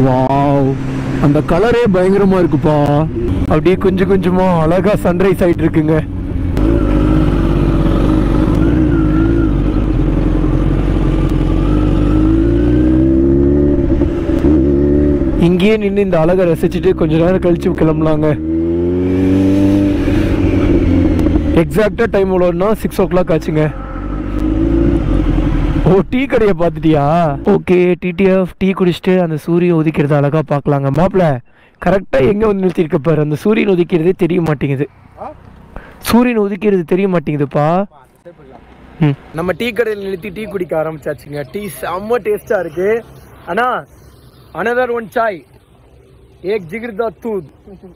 Wow அந்த கலரே பயங்கரமா இருக்குப்பா அப்படியே கொஞ்சம் கொஞ்சமா அழகா சன்ரைஸ் ஆயிட்டு இருக்குங்க இங்கேயே நின்று இந்த அழகை ரசிச்சுட்டு கொஞ்ச நேரம் கழிச்சு கிளம்பலாங்க எக்ஸாக்டா டைம் எவ்வளோன்னா சிக்ஸ் ஓ கிளாக் ஆச்சுங்க ஓ டீ கடையை பார்த்துட்டியா ஓகே டிடிஎஃப் டீ குடிச்சிட்டு அந்த சூரியன் உதிக்கிறத அழகா பார்க்கலாங்க மாப்பிள கரெக்டாக எங்கே வந்து நிறுத்திருக்க பாரு அந்த சூரியன் உதிக்கிறதே தெரிய மாட்டேங்குது சூரியன் உதிக்கிறது தெரிய மாட்டேங்குதுப்பா ம் நம்ம டீ கடையில் நிறுத்தி டீ குடிக்க ஆரம்பிச்சாச்சுங்க டீ செம்ம டேஸ்டா இருக்கு ஆனா அனதர் ஒன் சாய் ஏக் ஜிகிர்தா தூத்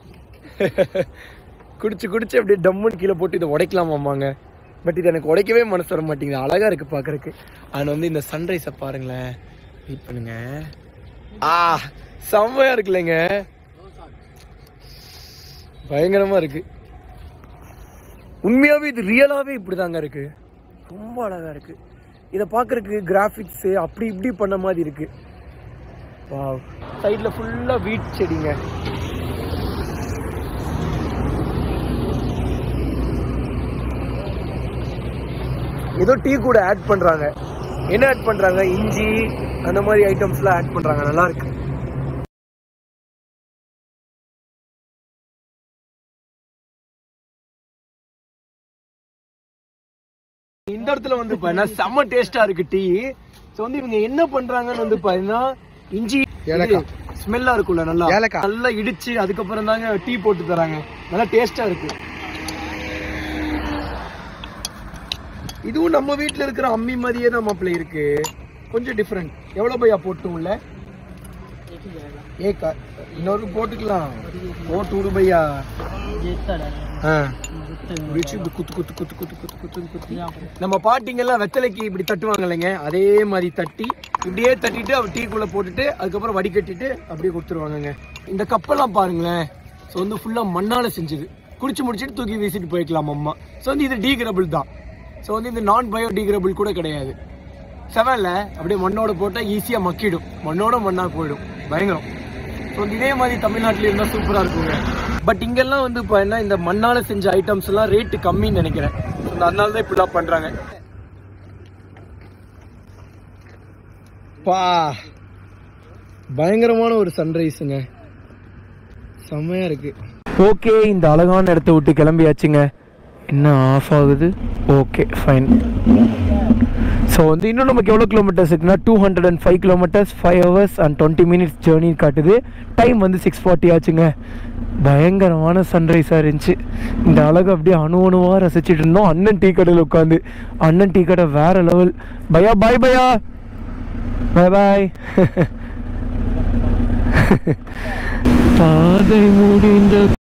குடிச்சு குடிச்சு அப்படியே டம்முன்னு கீழே போட்டு இதை உடைக்கலாமாமாங்க பட் இது எனக்கு உடைக்கவே மனசு வர மாட்டேங்குது அழகா இருக்கு பார்க்கறதுக்கு ஆனால் வந்து இந்த சன்ரைஸை பாருங்களேன் வெயிட் பண்ணுங்க ஆ செம்மையா இருக்குல்லங்க பயங்கரமா இருக்கு உண்மையாவே இது ரியலாவே இப்படிதாங்க இருக்கு ரொம்ப அழகா இருக்கு இதை பார்க்கறதுக்கு கிராஃபிக்ஸ் அப்படி இப்படி பண்ண மாதிரி இருக்கு வாவ் சைடில் ஃபுல்லாக வீட் செடிங்க ஏதோ டீ கூட ஆட் பண்றாங்க என்ன ஆட் பண்றாங்க இஞ்சி அந்த மாதிரி ஐட்டம்ஸ்லாம் ஆட் பண்றாங்க நல்லா இருக்கு இந்த இடத்துல வந்து பாத்தீங்கன்னா செம்ம டேஸ்டா இருக்கு டீ ஸோ வந்து இவங்க என்ன பண்றாங்கன்னு வந்து பாத்தீங்கன்னா இஞ்சி ஏலக்காய். ஸ்மெல்லா இருக்கும்ல நல்லா ஏலக்காய். நல்லா இடிச்சு அதுக்கப்புறம் தாங்க டீ போட்டு தராங்க நல்லா டேஸ்டா இருக்கு இதுவும் நம்ம வீட்ல இருக்கிற அம்மி மாதிரியே தான் மாப்பிள்ளை இருக்கு கொஞ்சம் டிஃப்ரெண்ட் எவ்வளவு பையா போட்டும் உள்ள ஏக்கா இன்னொரு போட்டுக்கலாம் போட்டு விடு பையா ஆ. வச்சு இப்படி குத்து குத்து குத்து குத்து குத்து குத்து குத்து நம்ம பாட்டிங்க எல்லாம் வெத்தலைக்கு இப்படி தட்டுவாங்க இல்லைங்க அதே மாதிரி தட்டி இப்படியே தட்டிட்டு அவர் டீக்குள்ள போட்டுட்டு அதுக்கப்புறம் வடிகட்டிட்டு அப்படியே கொடுத்துருவாங்கங்க இந்த கப்பெல்லாம் பாருங்களேன் ஸோ வந்து ஃபுல்லாக மண்ணால செஞ்சது குடிச்சு முடிச்சுட்டு தூக்கி வீசிட்டு போய்க்கலாம் அம்மா ஸோ வந்து இது டீகிரபிள் தான் ஸோ வந்து இது நான் பயோ டீகிரபிள் கூட கிடையாது செவன்ல அப்படியே மண்ணோட போட்டால் ஈஸியாக மக்கிடும் மண்ணோட மண்ணாக போயிடும் பயங்கரம் ஸோ இதே மாதிரி தமிழ்நாட்டில் இருந்தால் சூப்பராக இருக்குங்க பட் இங்கெல்லாம் வந்து இப்போ என்ன இந்த மண்ணால் செஞ்ச ஐட்டம்ஸ் எல்லாம் ரேட்டு கம்மின்னு நினைக்கிறேன் So, அதனால தான் இப்படிலாம் பண்ணுறாங்க பா பயங்கரமான ஒரு சன்ரைஸுங்க செம்மையா இருக்கு ஓகே இந்த அழகான இடத்த விட்டு கிளம்பியாச்சுங்க என்ன ஆஃப் ஆகுது ஓகே ஃபைன் ஸோ வந்து இன்னும் நமக்கு எவ்வளோ கிலோமீட்டர்ஸ் இருக்குன்னா two hundred and five kilometres five hours and twenty minutes journey காட்டுது டைம் வந்து சிக்ஸ் ஃபார்ட்டி ஆச்சுங்க பயங்கரமான சன்ரைஸாக இருந்துச்சு இந்த அழகை அப்படியே அணு அணுவாக ரசிச்சுட்டு இருந்தோம் அண்ணன் டீ கடையில் உட்காந்து அண்ணன் டீ கடை வேற லெவல் பயா பாய் பயா பாய் பாய் பாதை முடிந்த